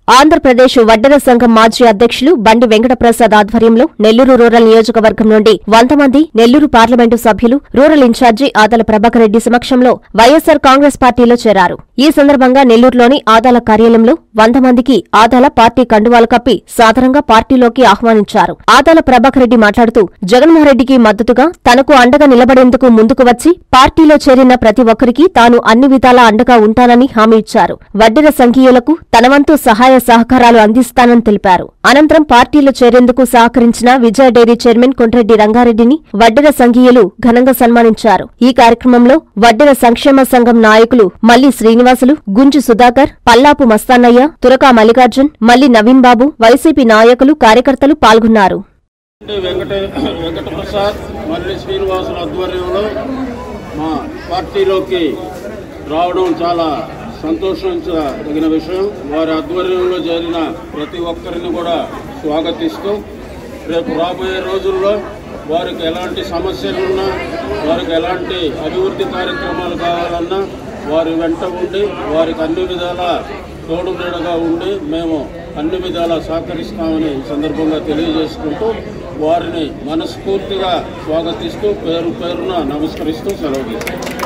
ఆంధ్రప్రదేశ్ వడ్డెర సంఘం మాజీ అధ్యక్షులు బండి వెంకటప్రసాద్ ఆధ్వర్యంలో నెల్లూరు రూరల్ నియోజకవర్గం నుండి వంద మంది నెల్లూరు పార్లమెంటు సభ్యులు రూరల్ ఇన్ఛార్జి ఆదాల ప్రభాకర్ రెడ్డి సమక్షంలో వైఎస్సార్ కాంగ్రెస్ పార్టీలో చేరారు ఈ సందర్భంగా నెల్లూరులోని ఆదాల కార్యాలయంలో వంద మందికి ఆదాల పార్టీ కండువాలు కప్పి సాదరంగా పార్టీలోకి ఆహ్వానించారు ఆదాల ప్రభాకర్ రెడ్డి మాట్లాడుతూ జగన్మోహన్ రెడ్డికి మద్దతుగా తనకు అండగా నిలబడేందుకు ముందుకు వచ్చి పార్టీలో చేరిన ప్రతి ఒక్కరికి తాను అన్ని విధాలా అండగా ఉంటానని హామీ ఇచ్చారు వడ్డెర సంఘీయులకు తన వంతు సహాయ సహకారాలు అందిస్తానని తెలిపారు అనంతరం పార్టీలో చేరేందుకు సహకరించిన విజయ డైరీ చైర్మన్ కొండ్రెడ్డి రంగారెడ్డిని వడ్డెర సంఘీయులు ఘనంగా సన్మానించారు ఈ కార్యక్రమంలో వడ్డెర సంక్షేమ సంఘం నాయకులు మల్లి శ్రీనివాసులు గుంజు సుధాకర్ పల్లాపు మస్తానయ్య తురకా మల్లికార్జున్ మల్లి నవీన్ బాబు వైసీపీ నాయకులు కార్యకర్తలు పాల్గొన్నారు వెంకట వెంకటప్రసాద్ మల్లి శ్రీనివాసుల ఆధ్వర్యంలో మా పార్టీలోకి రావడం చాలా సంతోషించదగిన విషయం వారి ఆధ్వర్యంలో చేరిన ప్రతి ఒక్కరిని కూడా స్వాగతిస్తూ రేపు రాబోయే రోజుల్లో వారికి ఎలాంటి సమస్యలున్నా వారికి ఎలాంటి అభివృద్ధి కార్యక్రమాలు కావాలన్నా వారి వెంట ఉండి వారికి అన్ని విధాల తోడు నీడగా ఉండి మేము అన్ని విధాలా సహకరిస్తామని ఈ సందర్భంగా తెలియజేసుకుంటూ వారిని మనస్ఫూర్తిగా స్వాగతిస్తూ పేరు పేరున నమస్కరిస్తూ సెలవు తీసుకుంటాం